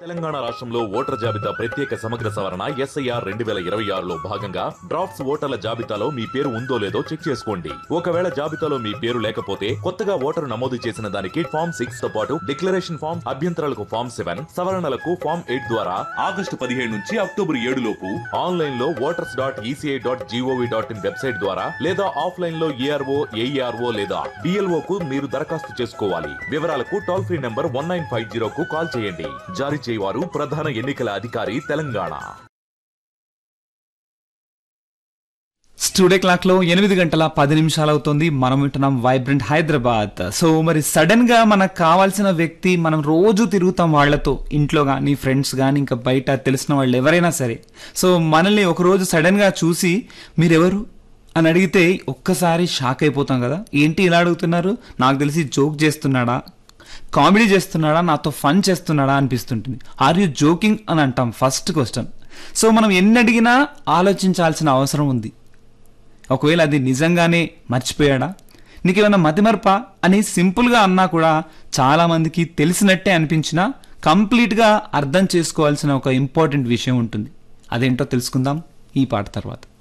తెలంగాణ రాష్ట్రంలో ఓటర్ జాబితా ప్రత్యేక సమగ్ర సవరణ ఎస్ఐఆర్ రెండు వేల ఇరవై ఆరులో భాగంగా డ్రాఫ్ట్స్ ఓటర్ల జాబితాలో మీ పేరు ఉందో లేదో చెక్ చేసుకోండి ఒకవేళ జాబితాలో మీ పేరు లేకపోతే కొత్తగా ఓటరు నమోదు చేసిన దానికి ఫామ్ సిక్స్ తో పాటు డిక్లరేషన్ ఫామ్ అభ్యంతరాలకు ఫామ్ సెవెన్ సవరణలకు ఫామ్ ఎయిట్ ద్వారా ఆగస్టు పదిహేడు నుంచి అక్టోబర్ ఏడు లోపు ఆన్లైన్ లో voters dot ECI dot G O V dot in website ద్వారా లేదా ఆఫ్లైన్ లో ఏఆర్ఓ ఏఈఆర్ఓ లేదా డిఎల్ఓ కు మీరు దరఖాస్తు చేసుకోవాలి వివరాలకు toll free number one nine five zero కు కాల్ చేయండి జారీ చేయవారు ప్రధాన ఎన్నికల అధికారి తెలంగాణ స్టూడియో క్లాక్ లో ఎనిమిది గంటల పది నిమిషాలు అవుతుంది మనం వింటున్నాం వైబ్రెంట్ హైదరాబాద్ సో మరి సడన్ గా మనకు కావాల్సిన వ్యక్తి మనం రోజు తిరుగుతాం వాళ్ళతో ఇంట్లో కానీ ఫ్రెండ్స్ కానీ ఇంకా బయట తెలిసిన వాళ్ళు ఎవరైనా సరే సో మనల్ని ఒక రోజు సడన్ గా చూసి మీరెవరు అని అడిగితే ఒక్కసారి షాక్ అయిపోతాం కదా ఏంటి ఇలా అడుగుతున్నారు నాకు తెలిసి జోక్ చేస్తున్నాడా కామెడీ చేస్తున్నాడా నాతో ఫన్ చేస్తున్నాడా అనిపిస్తుంటుంది ఆర్ యూ జోకింగ్ అని అంటాం ఫస్ట్ క్వశ్చన్ సో మనం ఎన్ని అడిగినా ఆలోచించాల్సిన అవసరం ఉంది ఒకవేళ అది నిజంగానే మర్చిపోయాడా నీకేమైనా మతిమరపా అని సింపుల్గా అన్నా కూడా చాలామందికి తెలిసినట్టే అనిపించినా కంప్లీట్గా అర్థం చేసుకోవాల్సిన ఒక ఇంపార్టెంట్ విషయం ఉంటుంది అదేంటో తెలుసుకుందాం ఈ పాట తర్వాత